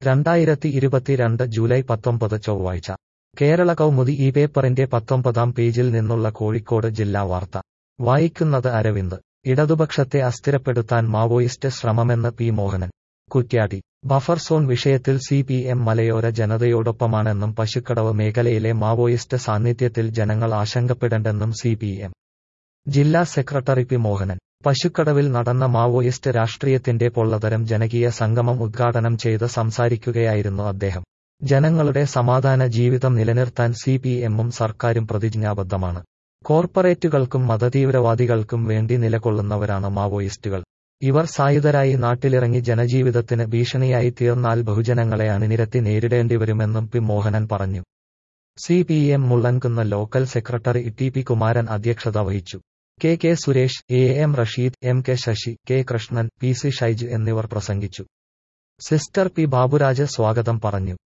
രണ്ടായിരത്തി ഇരുപത്തിരണ്ട് ജൂലൈ പത്തൊമ്പത് ചൊവ്വാഴ്ച കേരള കൗമുദി ഈ പേപ്പറിന്റെ പത്തൊമ്പതാം പേജിൽ നിന്നുള്ള കോഴിക്കോട് ജില്ലാ വാർത്ത വായിക്കുന്നത് അരവിന്ദ് ഇടതുപക്ഷത്തെ അസ്ഥിരപ്പെടുത്താൻ മാവോയിസ്റ്റ് ശ്രമമെന്ന് P Mohanan Kuttiady buffer zone വിഷയത്തിൽ സി പി എം മലയോര ജനതയോടൊപ്പമാണെന്നും പശുക്കടവ് മേഖലയിലെ മാവോയിസ്റ്റ് സാന്നിധ്യത്തിൽ ജനങ്ങൾ ആശങ്കപ്പെടേണ്ടെന്നും സി പി എം ജില്ലാ സെക്രട്ടറി പി മോഹനൻ പശുക്കടവിൽ നടന്ന മാവോയിസ്റ്റ് രാഷ്ട്രീയത്തിന്റെ പൊള്ളതരം ജനകീയ സംഗമം ഉദ്ഘാടനം ചെയ്ത് സംസാരിക്കുകയായിരുന്നു അദ്ദേഹം ജനങ്ങളുടെ സമാധാന ജീവിതം നിലനിർത്താൻ സി പി എമ്മും സർക്കാരും പ്രതിജ്ഞാബദ്ധമാണ് കോർപ്പറേറ്റുകൾക്കും മതതീവ്രവാദികൾക്കും വേണ്ടി നിലകൊള്ളുന്നവരാണ് മാവോയിസ്റ്റുകൾ ഇവർ സായുധരായി നാട്ടിലിറങ്ങി ജനജീവിതത്തിന് ഭീഷണിയായി തീർന്നാൽ ബഹുജനങ്ങളെ അണിനിരത്തി നേരിടേണ്ടിവരുമെന്നും പി മോഹനൻ പറഞ്ഞു C P M Mullankunnu local secretary T P Kumaran അധ്യക്ഷത വഹിച്ചു K K Suresh A M Rasheed M K Sasi K Krishnan P C Shaij എന്നിവർ പ്രസംഗിച്ചു സിസ്റ്റർ പി ബാബുരാജ് സ്വാഗതം പറഞ്ഞു